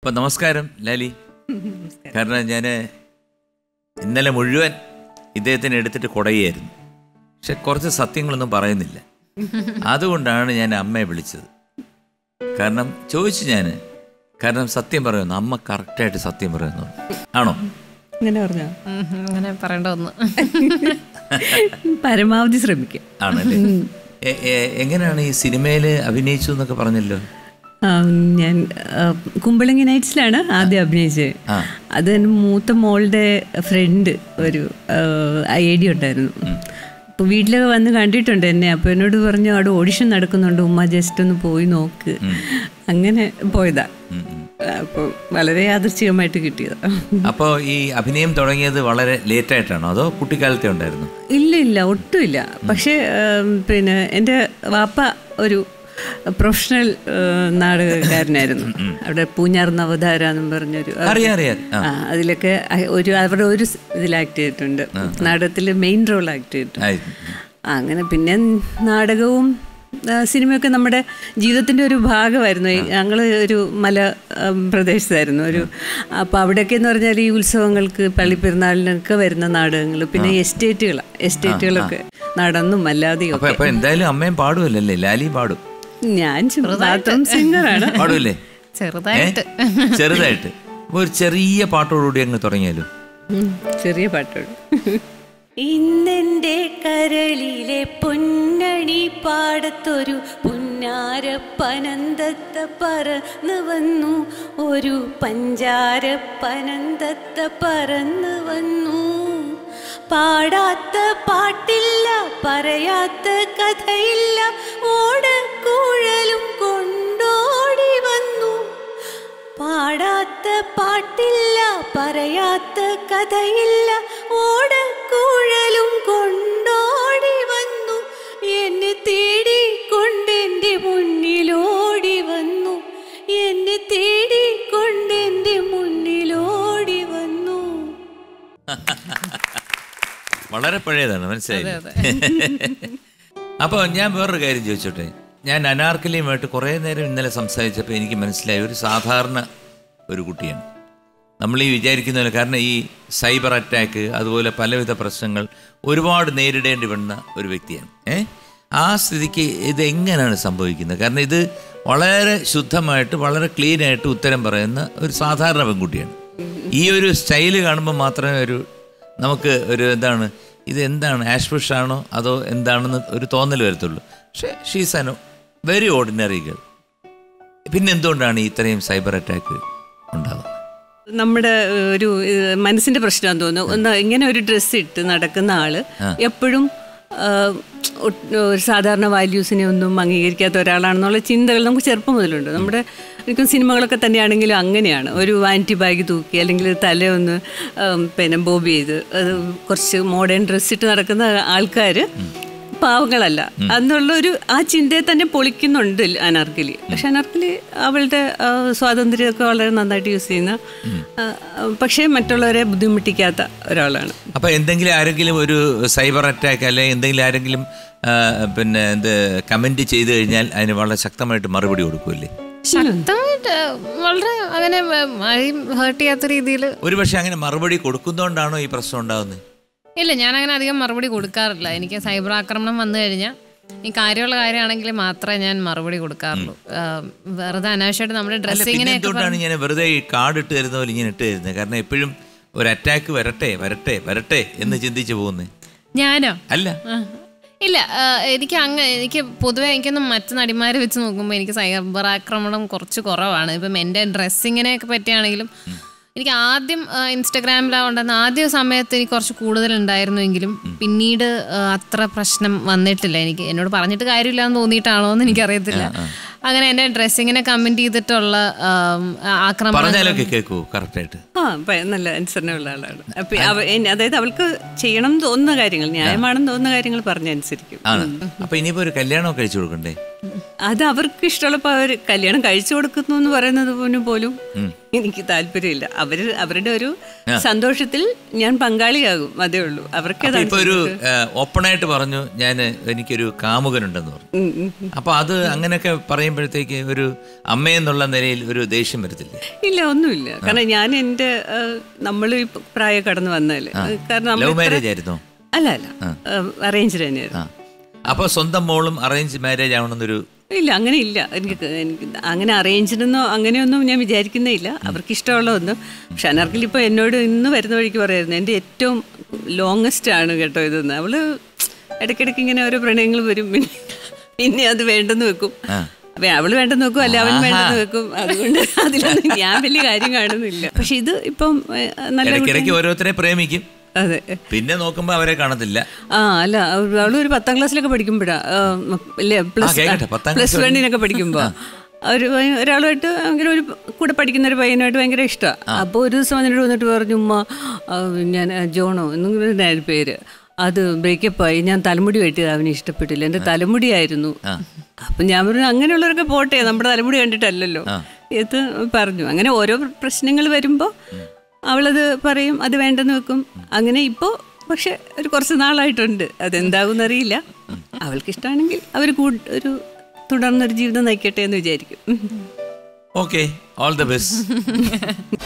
അപ്പം നമസ്കാരം ലാലി കാരണം ഞാൻ ഇന്നലെ മുഴുവൻ ഇദ്ദേഹത്തിന് എടുത്തിട്ട് കുടയായിരുന്നു പക്ഷെ കുറച്ച് സത്യങ്ങളൊന്നും പറയുന്നില്ല അതുകൊണ്ടാണ് ഞാൻ അമ്മയെ വിളിച്ചത് കാരണം ചോദിച്ചു ഞാൻ കാരണം സത്യം പറയുന്നു അമ്മ കറക്റ്റായിട്ട് സത്യം പറയുന്നു ആണോ അങ്ങനെ പറഞ്ഞോ ഉം, അങ്ങനെ പറയേണ്ട ഒന്ന് പരമാവധി ശ്രമിക്കാം ആണല്ലേ എ- എ- എങ്ങനെയാണ് ഈ സിനിമയിൽ അഭിനയിച്ചു എന്നൊക്കെ പറഞ്ഞല്ലോ ആ, ഞാൻ ആ, കുമ്പളങ്ങി നൈറ്റ്സിലാണ് ആദ്യം അഭിനയിച്ചത് ആ. അത് എൻ്റെ മൂത്ത മോളുടെ ഫ്രണ്ട് ഒരു ഐ ഡി ഉണ്ടായിരുന്നു അപ്പോൾ വീട്ടിലൊക്കെ വന്ന് കണ്ടിട്ടുണ്ട് എന്നെ അപ്പോൾ എന്നോട് പറഞ്ഞു അവിടെ ഓഡിഷൻ നടക്കുന്നുണ്ട് ഉമ്മ ജസ്റ്റ് ഒന്ന് പോയി നോക്ക് അങ്ങനെ പോയതാ ഉം, ഉം. അപ്പോൾ വളരെ യാദൃച്ഛികമായിട്ട് കിട്ടിയതാ അപ്പോൾ ഈ അഭിനയം തുടങ്ങിയത് വളരെ ലേറ്റായിട്ടാണോ അതോ കുട്ടിക്കാലത്തെ ഉണ്ടായിരുന്നു ഇല്ല ഇല്ല ഒട്ടുമില്ല പക്ഷേ ഉം, പിന്നെ എൻ്റെ വാപ്പ ഒരു പ്രൊഫഷണൽ ഉം, നാടകക്കാരനായിരുന്നു അവിടെ പൂഞ്ഞാർ നവധാര എന്നും പറഞ്ഞൊരു അറിയാം അറിയാം ആ ആ അതിലൊക്കെ അ- ഒരു അവരുടെ ഒരു സ് ഇതിൽ ആക്ട് ചെയ്തിട്ടുണ്ട് നാടകത്തിൽ മെയിൻ റോൾ ആക്ട് ചെയ്തിട്ടുണ്ട് ആയിരുന്നു. ആ, അങ്ങനെ പിന്നെ നാടകവും ആ, സിനിമയൊക്കെ നമ്മുടെ ജീവിതത്തിൻ്റെ ഒരു ഭാഗമായിരുന്നു ഞങ്ങൾ ഒരു മല ഉം, പ്രദേശത്തായിരുന്നു ഒരു അപ്പോൾ അവിടെയൊക്കെ എന്ന് പറഞ്ഞാൽ ഈ ഉത്സവങ്ങൾക്ക് പള്ളിപ്പെരുന്നാളിനൊക്കെ വരുന്ന നാടകങ്ങൾ പിന്നെ എസ്റ്റേറ്റുകൾ എസ്റ്റേറ്റുകളൊക്കെ നടന്നും അല്ലാതെയും അപ്പൊ അപ്പൊ എന്തായാലും അമ്മയും പാടുമല്ലേ ലാലി പാടും ഞാൻ ബാത്റൂം സിംഗറാണ് പാടുമല്ലേ ചെറുതായിട്ട് ഏ? ചെറുതായിട്ട് അപ്പൊ ഒരു ചെറിയ പാട്ടോടുകൂടി അങ്ങ് തുടങ്ങിയാലോ ഉം, ചെറിയ പാട്ടോട് ഇന്നെന്റെ കരളിലെ പൊന്നണി പാടത്തൊരു പുന്നാര പനന്തത്ത പറന്നു വന്നു ഒരു പഞ്ചാര പനന്തത്ത പറന്നു വന്നു പാടാത്ത പാട്ടില്ല പറയാത്ത കഥയില്ല ഓടക്കൂഴലും കൊണ്ടോടി വന്നു പാടാത്ത പാട്ടില്ല പറയാത്ത കഥയില്ല ഓടക്കൂഴലും കൊണ്ടോടി വന്നു എന്നെ തേടിക്കൊണ്ടെന്റെ മുന്നിലോടി വന്നു എന്നെ തേടിക്കൊണ്ടെന്റെ മുന്നിലോടി വന്നു വളരെ പഴയതാണ് മനസ്സിലായി അപ്പോൾ ഞാൻ വേറൊരു കാര്യം ചോദിച്ചോട്ടെ ഞാൻ അനാർക്കലിയുമായിട്ട് കുറേ നേരം ഇന്നലെ സംസാരിച്ചപ്പോൾ എനിക്ക് മനസ്സിലായ ഒരു സാധാരണ ഒരു കുട്ടിയാണ് നമ്മൾ ഈ വിചാരിക്കുന്ന പോലെ കാരണം ഈ സൈബർ അറ്റാക്ക് അതുപോലെ പലവിധ പ്രശ്നങ്ങൾ ഒരുപാട് നേരിടേണ്ടി വന്ന ഒരു വ്യക്തിയാണ് ഏ ആ സ്ഥിതിക്ക് ഇത് എങ്ങനെയാണ് സംഭവിക്കുന്നത് കാരണം ഇത് വളരെ ശുദ്ധമായിട്ട് വളരെ ക്ലീൻ ആയിട്ട് ഉത്തരം പറയുന്ന ഒരു സാധാരണ പെൺകുട്ടിയാണ് ഈ ഒരു സ്റ്റൈല് കാണുമ്പോൾ മാത്രമേ ഒരു നമുക്ക് ഒരു എന്താണ് ഇത് എന്താണ് ആഷ്ബുഷ് ആണോ അതോ എന്താണെന്ന് ഒരു തോന്നൽ വരത്തുള്ളൂ പക്ഷേ ഷീസ് അനോ വെരി ഓർഡിനറി ഗേൾ പിന്നെ എന്തുകൊണ്ടാണ് ഈ ഇത്രയും സൈബർ അറ്റാക്ക് ഉണ്ടാകുന്നത് നമ്മുടെ ഏഹ്, ഒരു ഏഹ്, മനസ്സിന്റെ പ്രശ്നമാണെന്ന് തോന്നുന്നു ഒന്ന് ഇങ്ങനെ ഒരു ഡ്രസ്സ് ഇട്ട് നടക്കുന്ന ആള് എപ്പോഴും ആഹ്, ഒട്ട് ഒരു സാധാരണ വാല്യൂസിനെ ഒന്നും അംഗീകരിക്കാത്ത ഒരാളാണെന്നുള്ള ചിന്തകൾ നമുക്ക് ചെറുപ്പം മുതലുണ്ട് നമ്മുടെ എനിക്കും സിനിമകളൊക്കെ തന്നെയാണെങ്കിലും അങ്ങനെയാണ് ഒരു വാനിറ്റി ബാഗ് തൂക്കി അല്ലെങ്കിൽ തല ഒന്ന് ആം, പിന്നെ ബോബ് ചെയ്ത് അത് കുറച്ച് മോഡേൺ ഡ്രസ്സ് ഇട്ട് നടക്കുന്ന ആൾക്കാർ പാവങ്ങളല്ല എന്നുള്ള ഒരു ആ ചിന്തയെ തന്നെ പൊളിക്കുന്നുണ്ട് അനാർക്കലി പക്ഷെ അനാർക്കലി അവളുടെ ആ, സ്വാതന്ത്ര്യമൊക്കെ വളരെ നന്നായിട്ട് യൂസ് ചെയ്യുന്ന ആ, പക്ഷേ മറ്റുള്ളവരെ ബുദ്ധിമുട്ടിക്കാത്ത ഒരാളാണ് അപ്പോൾ എന്തെങ്കിലും ആരെങ്കിലും ഒരു സൈബർ അറ്റാക്ക് അല്ലെങ്കിൽ എന്തെങ്കിലും ആരെങ്കിലും ആ, പിന്നെ എന്ത് കമൻറ്റ് ചെയ്തു കഴിഞ്ഞാൽ അതിന് വളരെ ശക്തമായിട്ട് മറുപടി കൊടുക്കുമല്ലേ ശക്തമായിട്ട് വളരെ അങ്ങനെ ആരെയും ഹേർട്ട് ചെയ്യാത്ത രീതിയിൽ ഒരുപക്ഷെ അങ്ങനെ മറുപടി കൊടുക്കുന്നതുകൊണ്ടാണോ ഈ പ്രശ്നം ഉണ്ടാകുന്നത് ഇല്ല ഞാൻ അങ്ങനെ അധികം മറുപടി കൊടുക്കാറില്ല എനിക്ക് സൈബർ ആക്രമണം വന്നു കഴിഞ്ഞാൽ ഈ കാര്യമുള്ള കാര്യമാണെങ്കിൽ മാത്രമേ ഞാൻ മറുപടി കൊടുക്കാറുള്ളൂ ആ, വെറുതെ അനാവശ്യമായിട്ട് നമ്മുടെ അല്ല പിന്നെ ഡ്രസ്സിങ്ങിനെ എന്തുകൊണ്ടാണ് ഇങ്ങനെ വെറുതെ ഈ കാർഡ് ഇട്ട് തരുന്ന പോലെ ഇങ്ങനെ ഇട്ട് തരുന്നത് കാരണം എപ്പോഴും ഒരു അറ്റാക്ക് വരട്ടെ വരട്ടെ വരട്ടെ എന്ന് ചിന്തിച്ചു പോകുന്നത് ഞാനോ അല്ല ആ. ഇല്ല ആ, എനിക്ക് അങ്ങ് എനിക്ക് പൊതുവെ എനിക്കൊന്നും മറ്റു നടിമാരെ വെച്ച് നോക്കുമ്പോൾ എനിക്ക് സൈബർ ആക്രമണം കുറച്ച് കുറവാണ് ഇപ്പം എൻ്റെ ഡ്രസ്സിങ്ങിനെയൊക്കെ പറ്റിയാണെങ്കിലും എനിക്ക് ആദ്യം ആ, ഇൻസ്റ്റഗ്രാമിലാവുണ്ടെന്ന് ആദ്യ സമയത്ത് എനിക്ക് കുറച്ച് കൂടുതൽ ഉണ്ടായിരുന്നുവെങ്കിലും പിന്നീട് ആ, അത്ര പ്രശ്നം വന്നിട്ടില്ല എനിക്ക് എന്നോട് പറഞ്ഞിട്ട് കാര്യമില്ല എന്ന് തോന്നിയിട്ടാണോ എന്ന് എനിക്കറിയത്തില്ല അങ്ങനെ എൻ്റെ ഡ്രസ്സിങ്ങിനെ കമൻറ്റ് ചെയ്തിട്ടുള്ള ആം, ആക്രമണം പറഞ്ഞാലൊക്കെ കേൾക്കൂ കറക്റ്റായിട്ട് ആ പ- നല്ല അനുസരണമുള്ള ആളാണ് അപ്പൊ അവ- എൻ- അതായത് അവൾക്ക് ചെയ്യണം എന്ന് തോന്നുന്ന കാര്യങ്ങൾ ന്യായമാണെന്ന് തോന്നുന്ന കാര്യങ്ങൾ പറഞ്ഞനുസരിക്കും ആണ് അപ്പൊ ഇനിയിപ്പോ ഒരു കല്യാണമൊക്കെ കഴിച്ചു കൊടുക്കണ്ടേ അത് അവർക്ക് ഇഷ്ടമുള്ളപ്പോൾ അവർ കല്യാണം കഴിച്ചു കൊടുക്കുന്നു എന്ന് പറയുന്നത് പോലും പോലും എനിക്ക് താല്പര്യമില്ല അവര് അവരുടെ ഒരു സന്തോഷത്തിൽ ഞാൻ പങ്കാളിയാകും അതേ ഉള്ളൂ അവർക്ക് അപ്പൊ ഇപ്പൊ ഒരു ഓപ്പണായിട്ട് പറഞ്ഞു ഞാൻ എനിക്കൊരു കാമുകനുണ്ടെന്ന് പറഞ്ഞു അപ്പൊ അത് അങ്ങനെയൊക്കെ പറയുമ്പോഴത്തേക്ക് ഒരു അമ്മയെന്നുള്ള നിലയിൽ ഒരു ദേഷ്യം വരത്തില്ലേ ഇല്ല ഒന്നുമില്ല കാരണം ഞാൻ എൻ്റെ നമ്മൾ ഈ പ്രായം കടന്നു വന്നാല് കാരണം നമ്മൾ ലവ് ഇത്ര- മാരേജ് ആയിരുന്നോ അല്ല അല്ല അറേഞ്ച് തന്നെയായിരുന്നു ആ അപ്പൊ സ്വന്തം മോളും അറേഞ്ച് മാരേജ് ആവണമെന്നൊരു ഇല്ല അങ്ങനെ ഇല്ല എനിക്ക് എനിക്ക് അങ്ങനെ അറേഞ്ച്ഡെന്നോ അങ്ങനെയൊന്നും ഞാൻ വിചാരിക്കുന്നേ ഇല്ല അവർക്ക് ഇഷ്ടമുള്ള ഒന്നും പക്ഷെ അനർക്കിൽ ഇപ്പോൾ എന്നോട് ഇന്ന് വരുന്ന വഴിക്ക് പറയായിരുന്നു എൻ്റെ ഏറ്റവും ലോങ്ങസ്റ്റ് ആണ് കേട്ടോ ഇതെന്ന് അവള് ഇടയ്ക്കിടയ്ക്ക് ഇങ്ങനെ ഓരോ പ്രണയങ്ങൾ വരും പിന്നെ പിന്നെ അത് വേണ്ടെന്ന് വെക്കും അപ്പൊ അവള് വേണ്ടെന്ന് വെക്കും അല്ല അവൻ വേണ്ടെന്ന് വെക്കും അതുകൊണ്ട് അതിലൊന്നും ഞാൻ വലിയ കാര്യം കാണുന്നില്ല പക്ഷെ ഇത് ഇപ്പം ഏഹ്, നല്ല കുട്ടി- ഇടയ്ക്കിടയ്ക്ക് ഓരോരുത്തരെ പ്രേമിക്കും അതെ പിന്നെ നോക്കുമ്പോ അവരെ കാണത്തില്ല ആ അല്ല അവ- അവള് ഒരു പത്താം ക്ലാസ്സിലൊക്കെ പഠിക്കുമ്പോഴാ പ്ലസ് കേക്കട്ടെ, പത്താം പ്ലസ് ക്ലാസ് വണ്ണിനൊക്കെ പഠിക്കുമ്പോ ഒരു പയ്യൻ- ഒരാളുമായിട്ട് ഭയങ്കര ഒരു കൂടെ പഠിക്കുന്ന ഒരു പയ്യനായിട്ട് ഭയങ്കര ഇഷ്ടമാണ് അപ്പോൾ ഒരു ദിവസം എന്നോട് വന്നിട്ട് പറഞ്ഞു ഉമ്മ ആ, ഞാൻ ആ, ജോണോ എന്നെങ്കിലും പേര് അത് ബ്രേക്കപ്പ് ആയി ഞാൻ തലമുടി വെട്ടിയത് അവന് ഇഷ്ടപ്പെട്ടില്ല എൻ്റെ തലമുടിയായിരുന്നു അപ്പം ഞാൻ പറഞ്ഞു അങ്ങനെയുള്ളവരൊക്കെ പോട്ടെ നമ്മുടെ തലമുടി കണ്ടിട്ടല്ലല്ലോ ഇത് പറഞ്ഞു അങ്ങനെ ഓരോ പ്രശ്നങ്ങൾ വരുമ്പോൾ അവളത് പറയും അത് വേണ്ടെന്ന് വെക്കും അങ്ങനെ ഇപ്പോൾ പക്ഷെ ഒരു കുറച്ച് നാളായിട്ടുണ്ട് അതെന്താകും അറിയില്ല അവൾക്ക് ഇഷ്ടമാണെങ്കിൽ അവർ ഒരു തുടർന്നൊരു ജീവിതം നയിക്കട്ടെ എന്ന് വിചാരിക്കും ഓക്കെ ഓൾ ദ ബെസ്റ്റ്